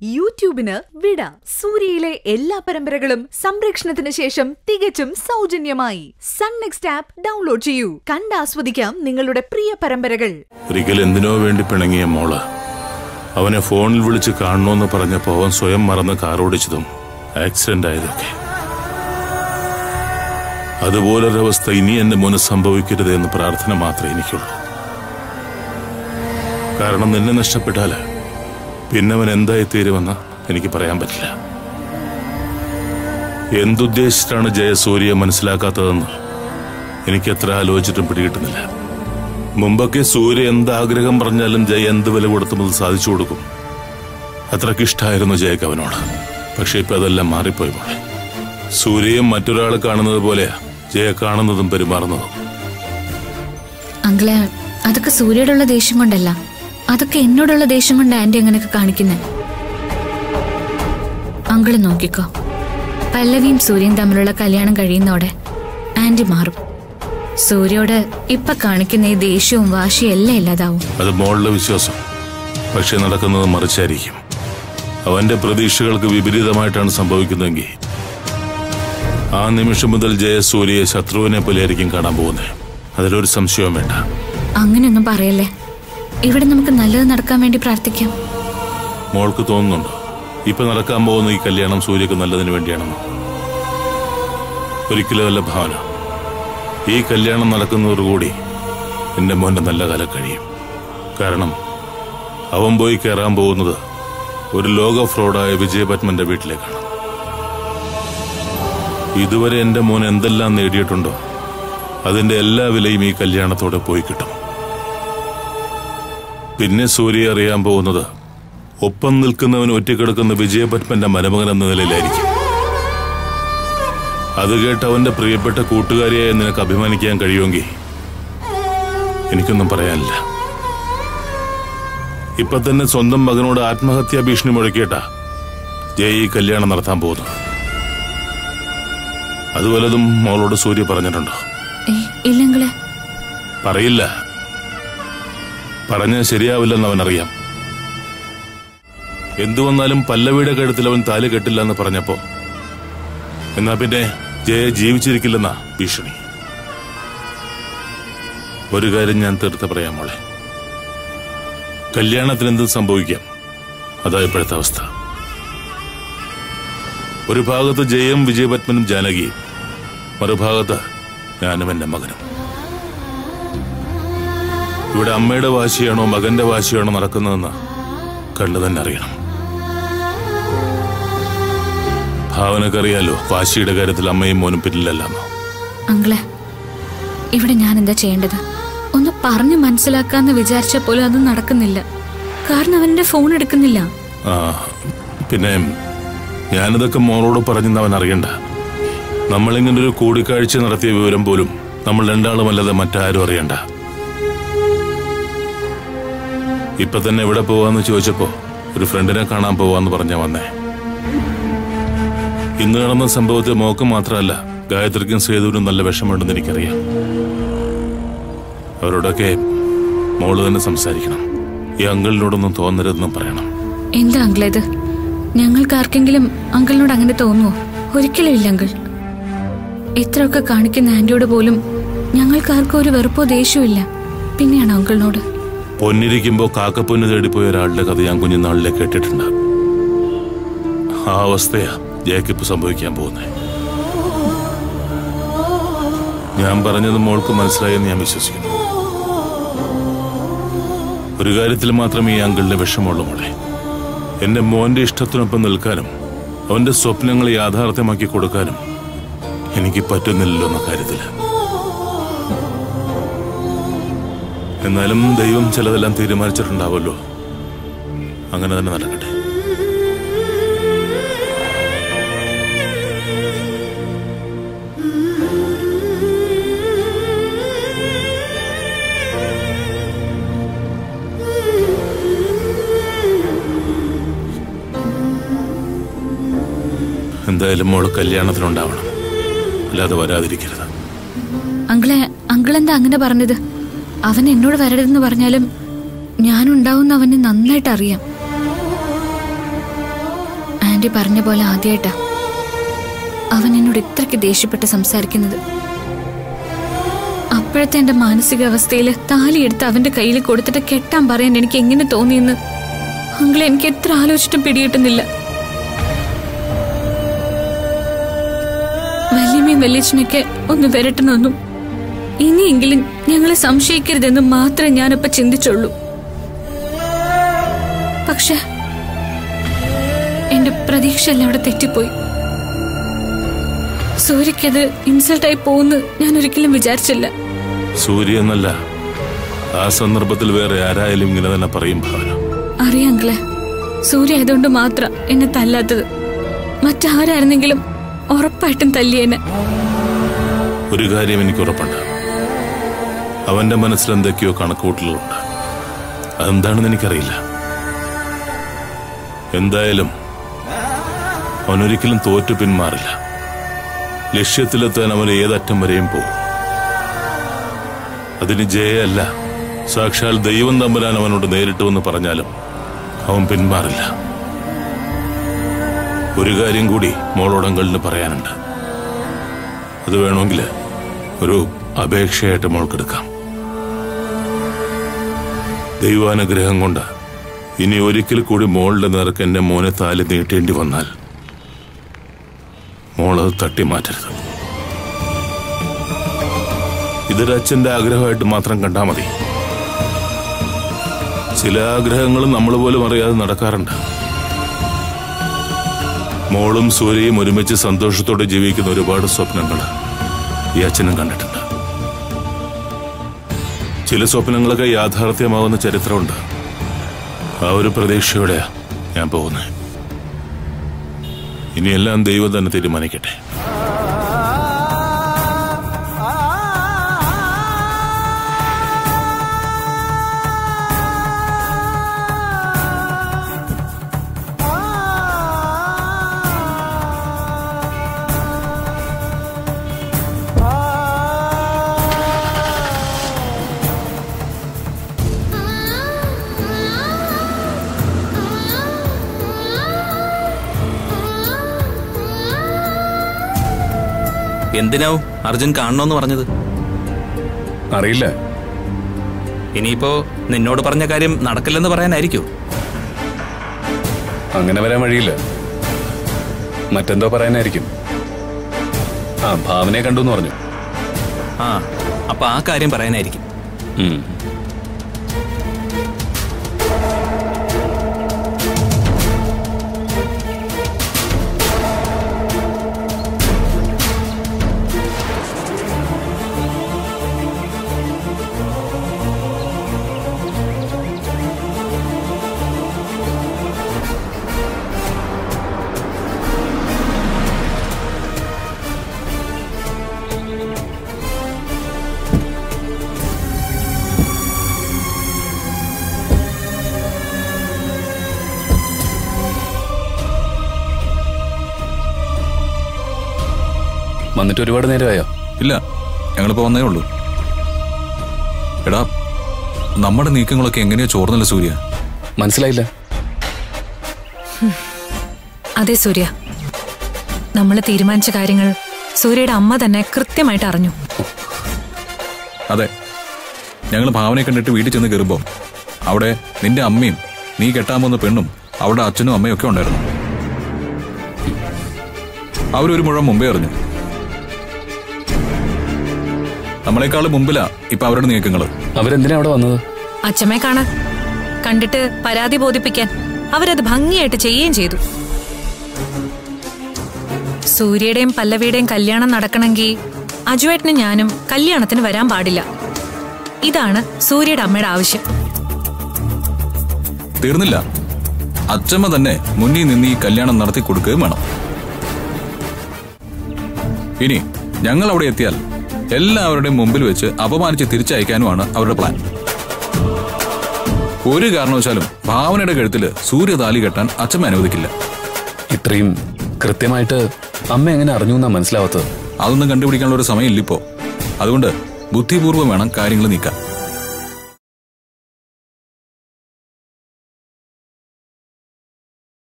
യൂട്യൂബിന് വിട സൂര്യയിലെ എല്ലാ പരമ്പരകളും സംരക്ഷണത്തിന് ശേഷം തികച്ചും സൗജന്യമായി സൺ നെക്സ്റ്റ് ആപ്പ് ഡൗൺലോഡ് ചെയ്യൂ കണ്ടാസ്വദിക്കാം നിങ്ങളുടെ പ്രിയ പരമ്പരകൾ ഒരിക്കൽ എന്തിനോ വേണ്ടി പിണങ്ങിയ മോള് അവനെ ഫോണിൽ വിളിച്ച് കാണണമെന്ന് പറഞ്ഞപ്പോൾ അവൻ സ്വയം മറന്ന് കാറോടിച്ചതും ആക്സിഡന്റ് ആയതൊക്കെ അതുപോലൊരവസ്ഥ ഇനി എന്റെ മോന് സംഭവിക്കരുത് എന്ന് പ്രാർത്ഥന മാത്രമേ എനിക്കുള്ളൂ കാരണം നിന്നെ നഷ്ടപ്പെട്ടാല് പിന്നെ അവൻ എന്തായി തീരുമെന്ന് എനിക്ക് പറയാൻ പറ്റില്ല എന്തുദ്ദേശിച്ചിട്ടാണ് ജയസൂര്യ മനസ്സിലാക്കാത്തതെന്ന് എനിക്ക് എത്ര ആലോചിച്ചിട്ടും പിടികിട്ടുന്നില്ല മുമ്പൊക്കെ സൂര്യ എന്ത് ആഗ്രഹം പറഞ്ഞാലും ജയ എന്ത് വില കൊടുത്തും അത് സാധിച്ചു കൊടുക്കും അത്രയ്ക്ക് ഇഷ്ടമായിരുന്നു ജയക്ക് അവനോട് പക്ഷെ ഇപ്പൊ അതെല്ലാം മാറിപ്പോയി മോളെ സൂര്യയും മറ്റൊരാൾ കാണുന്നത് പോലെയാ ജയ കാണുന്നതും പെരുമാറുന്നതും അങ്കിളെ അതൊക്കെ സൂര്യയോടുള്ള ദേഷ്യം കൊണ്ടല്ല അതൊക്കെ എന്നോടുള്ള ദേഷ്യം കൊണ്ട് ആന്റി അങ്ങനെയൊക്കെ കാണിക്കുന്നത് അങ്കിള് നോക്കിക്കോ പല്ലവിയും സൂര്യയും തമ്മിലുള്ള കല്യാണം കഴിയുന്നോടെ ആന്റി മാറും സൂര്യോട് ഇപ്പൊ കാണിക്കുന്ന ഈ ദേഷ്യവും വാശിയും എല്ലാം ഇല്ലാതാവും അത് മോളുടെ വിശ്വാസം പക്ഷെ നടക്കുന്നത് മറിച്ചായിരിക്കും അവന്റെ പ്രതീക്ഷകൾക്ക് വിപരീതമായിട്ടാണ് സംഭവിക്കുന്നതെങ്കിൽ ആ നിമിഷം മുതൽ ജയസൂര്യയെ ശത്രുവിനെ പോലെയായിരിക്കും കാണാൻ പോകുന്നത് അതിലൊരു സംശയവും വേണ്ട അങ്ങനെയൊന്നും പറയല്ലേ ഇവിടെ നമുക്ക് നല്ലത് നടക്കാൻ വേണ്ടി പ്രാർത്ഥിക്കാം മോൾക്ക് തോന്നുന്നുണ്ടോ ഇപ്പൊ നടക്കാൻ പോകുന്ന ഈ കല്യാണം സൂര്യക്ക് നല്ലതിന് വേണ്ടിയാണെന്ന് ഒരിക്കലും അല്ല ഭാവന ഈ കല്യാണം നടക്കുന്നതോടുകൂടി എന്റെ മോന്റെ നല്ല കാലം കഴിയും കാരണം അവൻ പോയി കയറാൻ പോകുന്നത് ഒരു ലോക ഫ്രോഡായ വിജയപത്മന്റെ വീട്ടിലേക്കാണ് ഇതുവരെ എന്റെ മോൻ എന്തെല്ലാം നേടിയിട്ടുണ്ടോ അതിന്റെ എല്ലാ വിലയും ഈ കല്യാണത്തോടെ പോയി കിട്ടും പിന്നെ സൂര്യ അറിയാൻ പോകുന്നത് ഒപ്പം നിൽക്കുന്നവൻ ഒറ്റക്കെടുക്കുന്ന വിജയപത്മന്റെ മരുമകൻ എന്ന നിലയിലായിരിക്കും അത് കേട്ട് അവന്റെ പ്രിയപ്പെട്ട കൂട്ടുകാരിയായി നിനക്ക് അഭിമാനിക്കാൻ കഴിയുമെങ്കിൽ എനിക്കൊന്നും പറയാനില്ല ഇപ്പൊ തന്നെ സ്വന്തം മകനോട് ആത്മഹത്യാ ഭീഷണി മുഴക്കിയിട്ടാ ജയ ഈ കല്യാണം നടത്താൻ പോകുന്നു അതുപോലതും മോളോട് സൂര്യ പറഞ്ഞിട്ടുണ്ടോ ഏയ് ഇല്ലെങ്കില് പറയില്ല പറഞ്ഞാൽ ശരിയാവില്ലെന്ന് അവനറിയാം എന്തു വന്നാലും പല്ലവിയുടെ കഴുത്തിൽ അവൻ താലി കെട്ടില്ല എന്ന് പറഞ്ഞപ്പോ എന്നാ പിന്നെ ജയ ജീവിച്ചിരിക്കില്ലെന്നാ ഭീഷണി ഒരു കാര്യം ഞാൻ തീർത്ത് പറയാം മോളെ കല്യാണത്തിന് എന്തും സംഭവിക്കാം അതാ ഇപ്പോഴത്തെ അവസ്ഥ ഒരു ഭാഗത്ത് ജയം വിജയപത്മനും ജാനകിയും മറുഭാഗത്ത് ഞാനും എന്റെ മകനും ഇവിടെ അമ്മയുടെ വാശിയാണോ മകന്റെ വാശിയാണോ നടക്കുന്നതെന്ന് കണ്ടു തന്നെ അറിയണം ഭാവനക്കറിയാലോ വാശിയുടെ കാര്യത്തിൽ അമ്മയും മോനും പിന്നിലല്ലെന്നോ അങ്കിളെ ഇവിടെ ഞാൻ എന്താ ചെയ്യേണ്ടത് ഒന്ന് പറഞ്ഞു മനസ്സിലാക്കാന്ന് വിചാരിച്ച പോലും അത് നടക്കുന്നില്ല കാരണം അവന്റെ ഫോൺ എടുക്കുന്നില്ല ആ പിന്നെ ഞാനിതൊക്കെ മോളോട് പറഞ്ഞെന്ന് അവൻ അറിയണ്ട നമ്മളിങ്ങനെ ഒരു കൂടിക്കാഴ്ച നടത്തിയ വിവരം പോലും നമ്മൾ രണ്ടാളുമല്ലാതെ മറ്റാരും അറിയണ്ട ഇപ്പൊ തന്നെ എവിടെ പോവാന്ന് ചോദിച്ചപ്പോ ഒരു ഫ്രണ്ടിനെ കാണാൻ പോവാന്ന് പറഞ്ഞാ വന്നേ ഇന്ന് നടന്ന സംഭവത്തിൽ മോക്ക് മാത്രമല്ല ഗായത്രിക്കും സേതുവിനും നല്ല വിഷമമുണ്ടെന്ന് എനിക്കറിയാം അവരോടൊക്കെ മോള് തന്നെ സംസാരിക്കണം ഈ അങ്കിളിനോടൊന്നും തോന്നരുതെന്നും പറയണം എന്താ അങ്കിളെ ഇത് ഞങ്ങൾക്ക് ആർക്കെങ്കിലും അങ്കിളിനോട് അങ്ങനെ തോന്നുവോ ഒരിക്കലും ഇല്ല അങ്കിൾ ഇത്രയൊക്കെ കാണിക്കുന്ന ആന്റിയോട് പോലും ഞങ്ങൾക്ക് ആർക്കും ഒരു വെറുപ്പോ ദേഷ്യവും ഇല്ല പിന്നെയാണ് അങ്കിളിനോട് പൊന്നിരിക്കുമ്പോ കാക്കപ്പൊന്ന് തേടിപ്പോയ ഒരാളുടെ കഥ ഞാൻ കുഞ്ഞുനാളിലെ കേട്ടിട്ടുണ്ട് ആ അവസ്ഥയാ ജയക്കിപ്പ് സംഭവിക്കാൻ പോകുന്നത് ഞാൻ പറഞ്ഞത് മോൾക്ക് മനസ്സിലായെന്ന് ഞാൻ വിശ്വസിക്കുന്നു ഒരു കാര്യത്തിൽ മാത്രമേ ഈ അങ്കിളിന് വിഷമമുള്ളൂ മോളെ എന്റെ മോന്റെ ഇഷ്ടത്തിനൊപ്പം നിൽക്കാനും അവന്റെ സ്വപ്നങ്ങൾ യാഥാർത്ഥ്യമാക്കി കൊടുക്കാനും എനിക്ക് പറ്റുന്നില്ലല്ലോ എന്ന കാര്യത്തില് എന്നാലും ദൈവം ചിലതെല്ലാം തീരുമാനിച്ചിട്ടുണ്ടാവല്ലോ അങ്ങനെ തന്നെ നടക്കട്ടെ എന്തായാലും മോള് കല്യാണത്തിനുണ്ടാവണം അല്ലാതെ വരാതിരിക്കരുത് അങ്കിളെ അങ്കിളെന്താ അങ്ങനെ പറഞ്ഞത് അവൻ എന്നോട് വരരുതെന്ന് പറഞ്ഞാലും ഞാനുണ്ടാവുന്ന അവന് നന്നായിട്ട് അറിയാം ആന്റി പറഞ്ഞ പോലെ ആദ്യമായിട്ടാ അവൻ എന്നോട് ഇത്രയ്ക്ക് ദേഷ്യപ്പെട്ട് സംസാരിക്കുന്നത് അപ്പോഴത്തെ എന്റെ മാനസികാവസ്ഥയിൽ താലിയെടുത്ത് അവന്റെ കയ്യിൽ കൊടുത്തിട്ട് കെട്ടാൻ പറയാൻ എനിക്ക് എങ്ങനെ തോന്നിയെന്ന് അങ്കിളെ എനിക്ക് എത്ര ആലോചിച്ചിട്ടും പിടികിട്ടുന്നില്ല വല്യമ്മയും വല്യച്ഛനൊക്കെ ഒന്ന് വരട്ടണമെന്നും ഇനിയെങ്കിലും ഞങ്ങളെ സംശയിക്കരുതെന്നും മാത്രമേ ഞാനിപ്പോ ചിന്തിച്ചുള്ളൂ പക്ഷെ എന്റെ പ്രതീക്ഷ എല്ലാം അവിടെ തെറ്റിപ്പോയി സൂര്യക്കത് ഇൻസൾട്ടായി പോകുന്നു ഞാൻ ഒരിക്കലും വിചാരിച്ചില്ല സൂര്യ എന്നല്ല ആ സന്ദർഭത്തിൽ വേറെ ആരായാലും ഇങ്ങനെ തന്നെ പറയും ഭാവന അറിയാങ്കിളെ സൂര്യ ആയതുകൊണ്ട് മാത്രം എന്നെ തല്ലാത്തത് മറ്റാരായിരുന്നെങ്കിലും ഉറപ്പായിട്ടും തല്ലിയെന്നെ ഒരു കാര്യം എനിക്ക് ഉറപ്പുണ്ട് അവന്റെ മനസ്സിൽ എന്തൊക്കെയോ കണക്കൂട്ടലുണ്ട് അതെന്താണെന്ന് എനിക്കറിയില്ല എന്തായാലും അവനൊരിക്കലും തോറ്റു പിന്മാറില്ല ലക്ഷ്യത്തിലെത്താൻ അവൻ ഏതറ്റം വരെയും പോകും അതിന് ജയല്ല സാക്ഷാൽ ദൈവം തമ്പുരാൻ അവനോട് നേരിട്ടു എന്ന് പറഞ്ഞാലും അവൻ പിന്മാറില്ല ഒരു കാര്യം കൂടി മോളോടങ്കളിന് പറയാനുണ്ട് അത് വേണമെങ്കിൽ ഒരു അപേക്ഷയായിട്ട് മോൾക്കെടുക്കാം ദൈവാനുഗ്രഹം കൊണ്ട് ഇനി ഒരിക്കൽ കൂടി മോളുടെ നേർക്ക് എന്നെ മോനെ താലി നീട്ടേണ്ടി വന്നാൽ മോളത് തട്ടിമാറ്റരുത് ഇതൊരു അച്ഛന്റെ ആഗ്രഹമായിട്ട് മാത്രം കണ്ടാൽ മതി ചില ആഗ്രഹങ്ങൾ നമ്മൾ പോലും അറിയാതെ നടക്കാറുണ്ട് മോളും സൂര്യയും ഒരുമിച്ച് സന്തോഷത്തോടെ ജീവിക്കുന്ന ഒരുപാട് സ്വപ്നങ്ങൾ ഈ അച്ഛനും കണ്ടിട്ടുണ്ട് ചില സ്വപ്നങ്ങളൊക്കെ യാഥാർത്ഥ്യമാവുന്ന ചരിത്രമുണ്ട് ആ ഒരു പ്രതീക്ഷയോടെയാ ഞാൻ പോകുന്നത് ഇനിയെല്ലാം ദൈവം തന്നെ തീരുമാനിക്കട്ടെ എന്തിനാവും അർജുൻ കാണണമെന്ന് പറഞ്ഞത് അറിയില്ല ഇനിയിപ്പോ നിന്നോട് പറഞ്ഞ കാര്യം നടക്കില്ലെന്ന് പറയാനായിരിക്കും അങ്ങനെ വരാൻ വഴിയില്ല മറ്റെന്തോ പറയാനായിരിക്കും ആ ഭാവനയെ കണ്ടു എന്ന് പറഞ്ഞു ആ അപ്പൊ ആ കാര്യം പറയാനായിരിക്കും ഉം. വന്നിട്ട് ഒരുപാട് നേരമായോ ഇല്ല ഞങ്ങളിപ്പോ വന്നേ ഉള്ളൂ എടാ നമ്മുടെ നീക്കങ്ങളൊക്കെ എങ്ങനെയാ ചോർന്നല്ല സൂര്യ മനസ്സിലായില്ല അതെ സൂര്യ നമ്മൾ തീരുമാനിച്ച കാര്യങ്ങൾ സൂര്യയുടെ അമ്മ തന്നെ കൃത്യമായിട്ട് അറിഞ്ഞു അതെ ഞങ്ങൾ ഭാവനയെ കണ്ടിട്ട് വീട്ടിൽ ചെന്ന് കയറുമ്പോ അവിടെ നിന്റെ അമ്മയും നീ കെട്ടാൻ പോകുന്ന പെണ്ണും അവിടെ അച്ഛനും അമ്മയും ഒക്കെ ഉണ്ടായിരുന്നു അവരൊരു മുഴം മുമ്പേ അറിഞ്ഞു നമ്മളെക്കാൾ മുമ്പിലാ ഇപ്പൊ അവരുടെ നീക്കങ്ങള് അവരെന്തിനാ അവിടെ വന്നത് അച്ഛമ്മയെ കാണാൻ കണ്ടിട്ട് പരാതി ബോധിപ്പിക്കാൻ അവരത് ഭംഗിയായിട്ട് ചെയ്യുകയും ചെയ്തു സൂര്യയുടെയും പല്ലവിയുടെയും കല്യാണം നടക്കണമെങ്കിൽ അജുവേട്ടനും ഞാനും കല്യാണത്തിന് വരാൻ പാടില്ല ഇതാണ് സൂര്യയുടെ അമ്മയുടെ ആവശ്യം തീർന്നില്ല അച്ഛമ്മ തന്നെ മുന്നിൽ നിന്ന് ഈ കല്യാണം നടത്തി കൊടുക്കുകയും വേണം ഇനി ഞങ്ങൾ അവിടെ എത്തിയാൽ എല്ലാവരുടെയും മുമ്പിൽ വെച്ച് അപമാനിച്ച് തിരിച്ചയക്കാനുമാണ് അവരുടെ പ്ലാൻ ഒരു കാരണവശാലും ഭാവനയുടെ കഴുത്തില് സൂര്യതാലി കെട്ടാൻ അച്ഛമ്മ അനുവദിക്കില്ല ഇത്രയും കൃത്യമായിട്ട് അമ്മ എങ്ങനെ അറിഞ്ഞു എന്നാ മനസ്സിലാവാത്തത് അതൊന്നും കണ്ടുപിടിക്കാനുള്ള ഒരു സമയമില്ല ഇപ്പോ അതുകൊണ്ട് ബുദ്ധിപൂർവ്വം വേണം കാര്യങ്ങൾ നീക്കാൻ